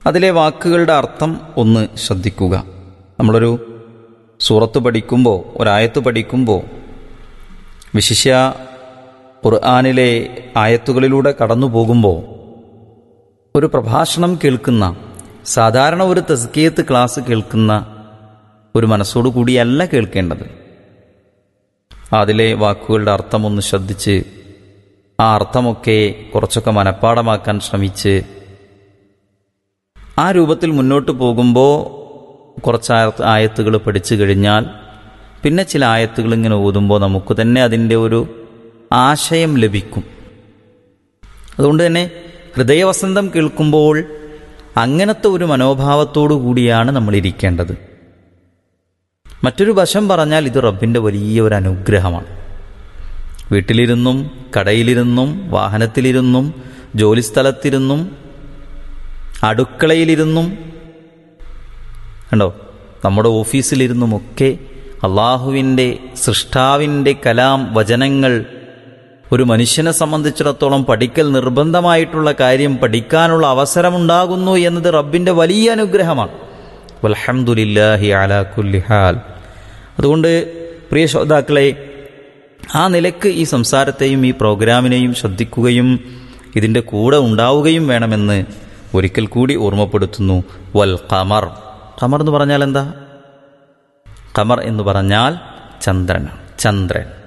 അതിലെ വാക്കുകളുടെ അർത്ഥം ഒന്ന് ശ്രദ്ധിക്കുക നമ്മളൊരു സൂറത്ത് പഠിക്കുമ്പോൾ ഒരായത്ത് പഠിക്കുമ്പോൾ വിശിഷ്യ ഖുർആാനിലെ ആയത്തുകളിലൂടെ കടന്നു പോകുമ്പോൾ ഒരു പ്രഭാഷണം കേൾക്കുന്ന സാധാരണ ഒരു തസ്കിയത്ത് ക്ലാസ് കേൾക്കുന്ന ഒരു മനസ്സോടു കൂടിയല്ല കേൾക്കേണ്ടത് അതിലെ വാക്കുകളുടെ അർത്ഥം ഒന്ന് ശ്രദ്ധിച്ച് ആ അർത്ഥമൊക്കെ കുറച്ചൊക്കെ മനഃപ്പാടമാക്കാൻ ശ്രമിച്ച് ആ രൂപത്തിൽ മുന്നോട്ട് പോകുമ്പോൾ കുറച്ച് ആയ- ആയത്തുകൾ പഠിച്ചു കഴിഞ്ഞാൽ പിന്നെ ചില ആയത്തുകൾ ഇങ്ങനെ ഓതുമ്പോൾ നമുക്ക് തന്നെ അതിൻ്റെ ഒരു ആശയം ലഭിക്കും അതുകൊണ്ട് തന്നെ ഹൃദയവസന്തം കേൾക്കുമ്പോൾ അങ്ങനത്തെ ഒരു മനോഭാവത്തോടു കൂടിയാണ് നമ്മൾ ഇരിക്കേണ്ടത് മറ്റൊരു വശം പറഞ്ഞാൽ ഇത് റബ്ബിൻ്റെ വലിയ ഒരു അനുഗ്രഹമാണ് വീട്ടിലിരുന്നും കടയിലിരുന്നും വാഹനത്തിലിരുന്നും ജോലിസ്ഥലത്തിരുന്നും അടുക്കളയിലിരുന്നും കണ്ടോ നമ്മുടെ ഓഫീസിലിരുന്നുമൊക്കെ അള്ളാഹുവിൻ്റെ സൃഷ്ടാവിൻ്റെ കലാം വചനങ്ങൾ ഒരു മനുഷ്യനെ സംബന്ധിച്ചിടത്തോളം പഠിക്കൽ നിർബന്ധമായിട്ടുള്ള കാര്യം പഠിക്കാനുള്ള അവസരമുണ്ടാകുന്നു എന്നത് റബ്ബിൻ്റെ വലിയ അനുഗ്രഹമാണ് വൽഹംദുലില്ലാഹി അലാ കുല്ലി ഹാൽ അതുകൊണ്ട് പ്രിയ ശ്രോതാക്കളെ ആ നിലക്ക് ഈ സംസാരത്തെയും ഈ പ്രോഗ്രാമിനെയും ശ്രദ്ധിക്കുകയും ഇതിൻ്റെ കൂടെ ഉണ്ടാവുകയും വേണമെന്ന് ഒരിക്കൽ കൂടി ഓർമ്മപ്പെടുത്തുന്നു വൽ ഖമർ ഖമർ എന്ന് പറഞ്ഞാൽ എന്താ ഖമർ എന്ന് പറഞ്ഞാൽ ചന്ദ്രൻ ചന്ദ്രൻ